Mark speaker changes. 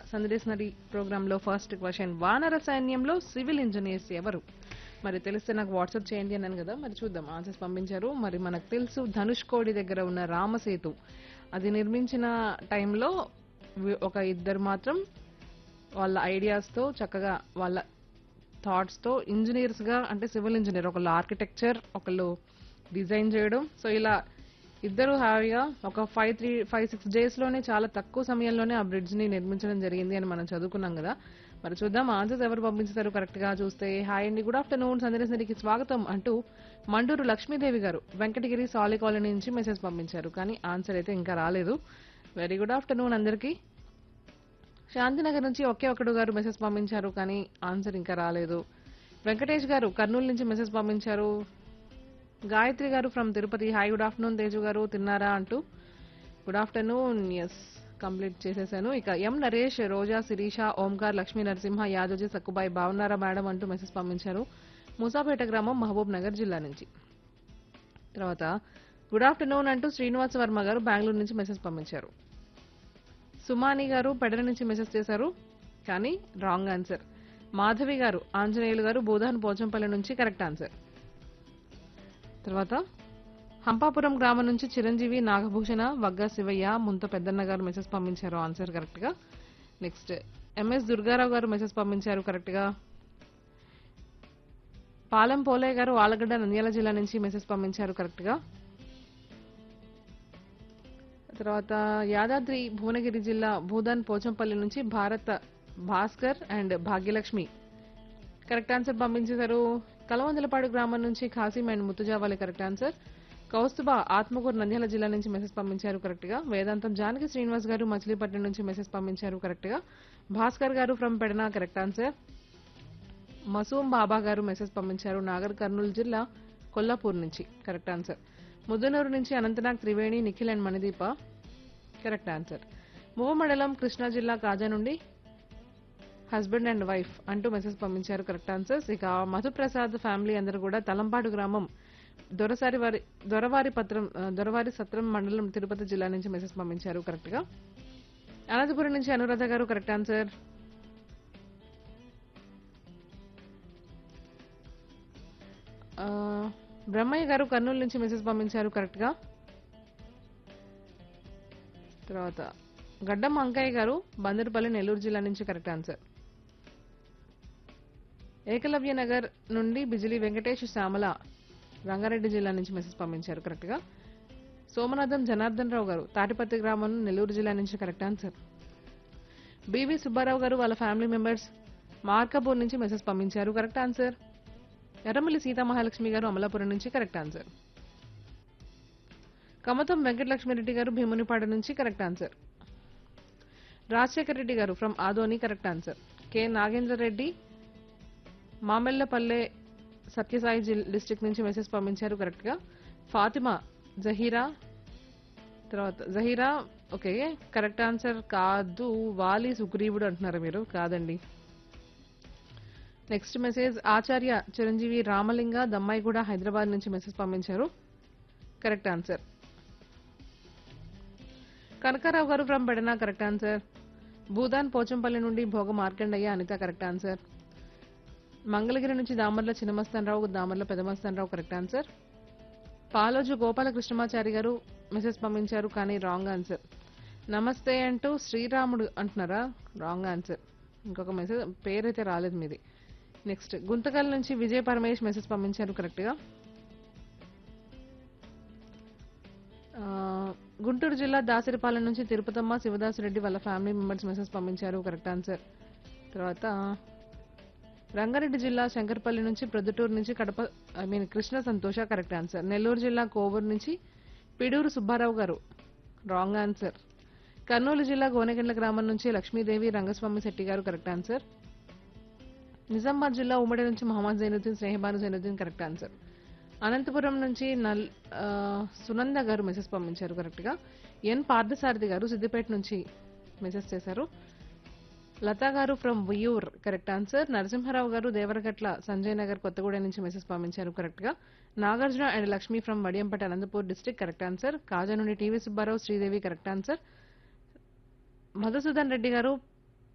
Speaker 1: సందేశనరీ ప్రోగ్రాంలో first question వానర సైన్యంలో సివిల్ ఇంజనీర్స్ ఎవరు మరి తెలిస్తే నాకు వాట్సాప్ చేయండి అన్నాను కదా మరి చూద్దాం ఆన్సర్స్ పంపించారు మరి మనకు తెలుసు ధనుష్ కోడి దగ్గర ఉన్న రామసేతు అది నిర్మించిన టైంలో వి- ఒక ఇద్దరు మాత్రం వాళ్ళ ఐడియాస్తో చక్కగా వాళ్ళ థాట్స్తో ఇంజనీర్స్గా అంటే సివిల్ ఇంజనీర్ ఒకళ్ళు ఆర్కిటెక్చర్ ఒకళ్ళు డిజైన్ చేయడం సో ఇలా ఇద్దరు హాయిగా ఒక ఫైవ్ త్రీ ఫైవ్ సిక్స్ డేస్లోనే చాలా తక్కువ సమయంలోనే ఆ బ్రిడ్జ్ని నిర్మించడం జరిగింది అని మనం చదువుకున్నాం కదా మరి చూద్దాం ఆన్సర్స్ ఎవరు పంపించారు కరెక్ట్గా చూస్తే హాయ్ అండి గుడ్ ఆఫ్టర్నూన్ సందర్శనకి స్వాగతం అంటూ మండూరు లక్ష్మీదేవి గారు వెంకటగిరి సాలి కాలనీ నుంచి మెసేజ్ పంపించారు కానీ ఆన్సర్ అయితే ఇంకా రాలేదు వెరీ గుడ్ ఆఫ్టర్నూన్ అందరికీ శాంతినగర్ నుంచి ఒకే ఒకడు గారు మెసేజ్ పంపించారు కానీ ఆన్సర్ ఇంకా రాలేదు వెంకటేష్ గారు కర్నూలు నుంచి మెసేజ్ పంపించారు Gayatri garu from Tirupati hi good afternoon Teju garu తిన్నారా అంటూ గుడ్ ఆఫ్టర్నూన్ ఎస్ కంప్లీట్ చేసేసాను ఇక ఎం నరేష్ రోజా శిరీష ఓంకార్ లక్ష్మీ నరసింహ యాదోజీ సక్కుబాయి బాగున్నారా మేడం అంటూ మెసేజ్ పంపించారు మూసాపేట గ్రామం మహబూబ్ నగర్ జిల్లా నుంచి తర్వాత గుడ్ ఆఫ్టర్నూన్ అంటూ శ్రీనివాస వర్మ గారు బెంగళూరు నుంచి మెసేజ్ పంపించారు సుమాని గారు పెడర నుంచి మెసేజ్ చేశారు కానీ రాంగ్ ఆన్సర్ మాధవి గారు ఆంజనేయులు గారు బోధాన్ పోచంపల్లి నుంచి కరెక్ట్ ఆన్సర్ తర్వాత హంపాపురం గ్రామం నుంచి చిరంజీవి నాగభూషణ వగ్గ శివయ్య ముంత పెద్దన్న గారు మెసేజ్ పంపించారు ఆన్సర్ కరెక్ట్ గా next MS Durgarao garu message పంపించారు కరెక్ట్ గా పాలెం పోలయ్య గారు ఆలగడ్డ నంద్యాల జిల్లా నుంచి మెసేజ్ పంపించారు కరెక్ట్ గా తర్వాత యాదాద్రి భువనగిరి జిల్లా భూదాన్ పోచంపల్లి నుంచి Bharata Bhaskar and Bhagyalakshmi correct answer పంపించేశారు కలవందలపాడు గ్రామం నుంచి Khasim and Muttujavali correct answer Kaustubha Atmakur Nandyal జిల్లా నుంచి మెసేజ్ పంపించారు కరెక్ట్ గా వేదాంతం జానకి శ్రీనివాస్ గారు మచిలీపట్నం నుంచి మెసేజ్ పంపించారు కరెక్ట్ గా Bhaskar garu from Pedana correct answer Masoom Baba garu message పంపించారు నాగర్ కర్నూలు జిల్లా కొల్లాపూర్ నుంచి కరెక్ట్ ఆన్సర్ ముద్దనూరు నుంచి Anantnag Triveni Nikhil and Manideepa correct answer Movva మండలం కృష్ణా జిల్లా కాజా నుండి హస్బెండ్ అండ్ వైఫ్ అంటూ మెసేజ్ పంపించారు కరెక్ట్ ఆన్సర్స్ ఇక మధుప్రసాద్ ఫ్యామిలీ అందరూ కూడా తలంపాడు గ్రామం దొరసారి వారి దొరవారి పత్రం ఆ, దొరవారి సత్రం మండలం తిరుపతి జిల్లా నుంచి మెసేజ్ పంపించారు కరెక్ట్ గా అనంతపురం నుంచి అనురాధ గారు కరెక్ట్ ఆన్సర్ ఆ, బ్రహ్మయ్య గారు కర్నూలు నుంచి మెసేజ్ పంపించారు కరెక్ట్ గా తర్వాత గడ్డం అంకయ్య గారు బందరుపల్లి నెల్లూరు జిల్లా నుంచి కరెక్ట్ ఆన్సర్ ఏకలవ్య నగర్ నుండి బిజిలీ వెంకటేష్ శ్యామల రంగారెడ్డి జిల్లా నుంచి మెసేజ్ పంపించారు కరెక్ట్ గా సోమనాథం జనార్దన్ రావు గారు తాటిపత్తి గ్రామం నెల్లూరు జిల్లా నుంచి కరెక్ట్ ఆన్సర్ బివి సుబ్బారావు గారు వాళ్ళ ఫ్యామిలీ మెంబర్స్ మార్కపూర్ నుంచి మెసేజ్ పంపించారు కరెక్ట్ ఆన్సర్ ఎర్రమల్లి సీతామహాలక్ష్మి గారు అమలాపురం నుంచి కరెక్ట్ ఆన్సర్ కమతం వెంకటలక్ష్మిరెడ్డి గారు భీమునిపాడు నుంచి correct answer Rajasekhar Reddy garu from Adoni correct answer K Nagendra Reddy Mamellapalle Satyasai జిల్ డిస్ట్రిక్ట్ నుంచి మెసేజ్ పంపించారు కరెక్ట్ గా ఫాతిమా జహీరా తర్వాత జహీరా ఓకే కరెక్ట్ ఆన్సర్ కాదు వాలి సుగ్రీవుడు అంటున్నారు మీరు కాదండి నెక్స్ట్ మెసేజ్ ఆచార్య చిరంజీవి రామలింగ దమ్మాయిగూడ హైదరాబాద్ నుంచి మెసేజ్ పంపించారు correct answer Kanakarao garu from Bedana correct answer Bhoodan Pochampally నుండి భోగ మార్కండయ్య అనిత కరెక్ట్ ఆన్సర్ మంగళగిరి నుంచి Damarla Chinnamastanarao Damarla Pedamastanarao correct answer Paloju Gopala Krishnamachari garu message పంపించారు కానీ రాంగ్ ఆన్సర్ నమస్తే అంటూ శ్రీరాముడు అంటున్నారా రాంగ్ ఆన్సర్ ఇంకొక మెసేజ్ పేరైతే రాలేదు మీది నెక్స్ట్ గుంతకల్ నుంచి విజయ్ పరమేష్ మెసేజ్ పంపించారు కరెక్ట్గా ఆ, గుంటూరు జిల్లా దాసరిపాలెం నుంచి తిరుపతమ్మ శివదాసురెడ్డి వాళ్ళ ఫ్యామిలీ మెంబర్స్ మెసేజ్ పంపించారు కరెక్ట్ ఆన్సర్ తర్వాత రంగారెడ్డి జిల్లా శంకర్పల్లి నుంచి ప్రొద్దుటూరు నుంచి కడప ఐ మీన్ కృష్ణ సంతోష కరెక్ట్ ఆన్సర్ నెల్లూరు జిల్లా కోవూరు నుంచి పిడూరు సుబ్బారావు గారు రాంగ్ ఆన్సర్ కర్నూలు జిల్లా గోనెగండ్ల గ్రామం నుంచి లక్ష్మీదేవి రంగస్వామి శెట్టి గారు కరెక్ట్ ఆన్సర్ నిజామాబాద్ జిల్లా ఉమ్మడి నుంచి మహమ్మద్ జైనుద్దీన్ స్నేహబాను జైనుద్దీన్ కరెక్ట్ ఆన్సర్ అనంతపురం నుంచి నల్ ఆ, సునంద గారు మెసేజ్ పంపించారు కరెక్ట్గా ఎన్ పార్థసారథి గారు సిద్దిపేట నుంచి మెసేజ్ చేశారు Latha garu from Vuyyur correct answer Narasimharao garu Devaragatla Sanjay Nagar Kothagudem నుంచి మెసేజ్ పంపించారు కరెక్ట్ గా Nagarjuna and Lakshmi from Vadiyampeta Anantapur district correct answer Kaja నుండి TV Subbarao Sridevi correct answer Madhusudan Reddy గారు